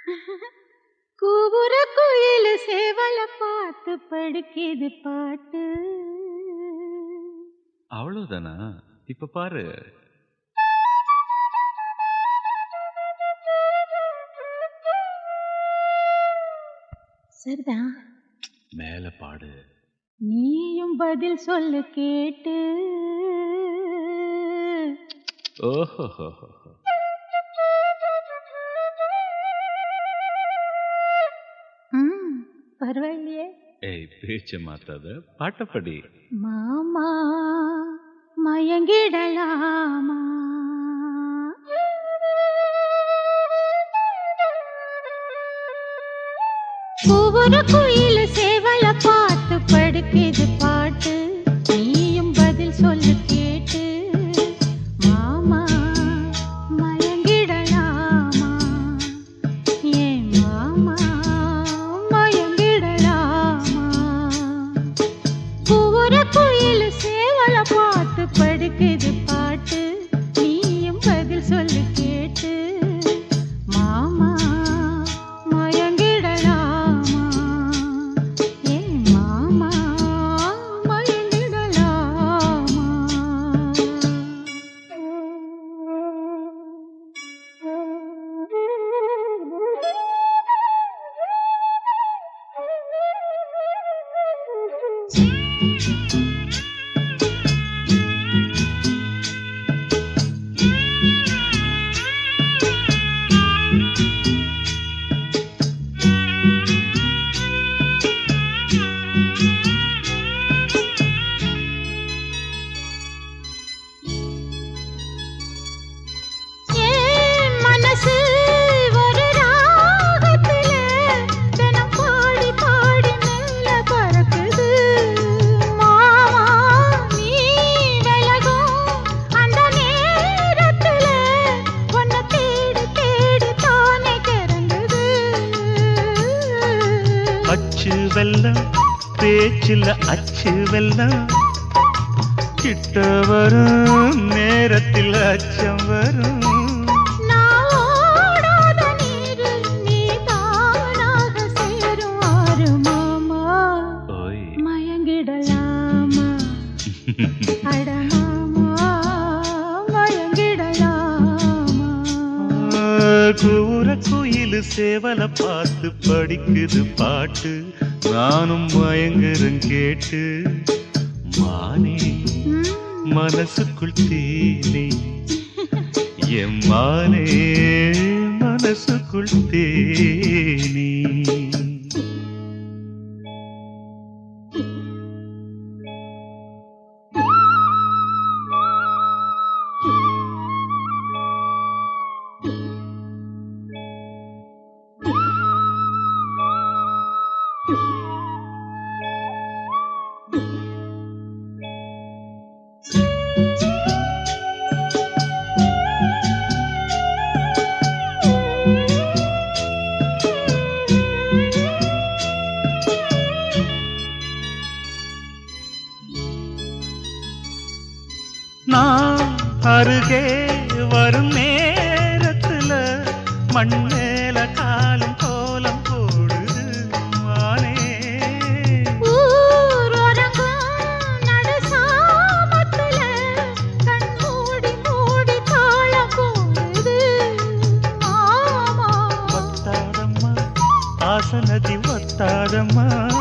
கூவுற குயில் சேவல பார்த்து படுக்கிது பாட்டு அவ்வளவுதானா இப்ப பாரு சரிதான் மேல பாடு நீயும் பதில் சொல்ல கேட்டு ஓஹோ ம், பரவாயில்லையே ஏய் பேச்ச மாத்தாத பாட்டப்படி மாமா மயங்கிடலாமா ஒவ்வொரு குயில் சேவல பார்த்து படுக்குது பாட்டு நீயும் பதில் சொல்லு கேட்டு மாமா மயங்கிடலாமா ஏன் மாமா மயங்கிடலாமா ஒவ்வொரு குயில் சேவல பார்த்து படுக்குது பாட்டு நீயும் பதில் சொல்லு கேட்டு மாமா மயங்கிடலாமா ஏ மாமா மயங்கிடலாமா ஏன் மனசு ஒரு ராகத்துல தினம் பாடி பாடி மெல்ல பறக்குது மாமா நீ விலகும் அந்த நேரத்துல உன்னை தேடி தேடி தானே கிறங்குது அச்சு வெல்லம் பேச்சில் அச்சு வெல்லம் கிட்ட வரும் நேரத்தில் அச்சம் வரும் நான் ஓடாத நீரு நீ தானாக சேரும் ஆறு மாமா ஓய் மயங்கிடலாமா அட மாமா மயங்கிடலாமா கூற குயில் சேவல பார்த்து படிக்குது பாட்டு நானும் மயங்குறேன் கேட்டு மானே ம், மனசுக்குள் தேனே என் மானே மனசுக்குள் தேனே நான் அருகே வரும் நேரத்துல மண் மேல காலம் கோலம் போடுது மானே ஊரொரங்கும் நடுசாமத்துல கண் மூடி மூடி தாளம் போடுது மாமா ஒத்தாதம்மா ஆசனதி ஒத்தாதம்மா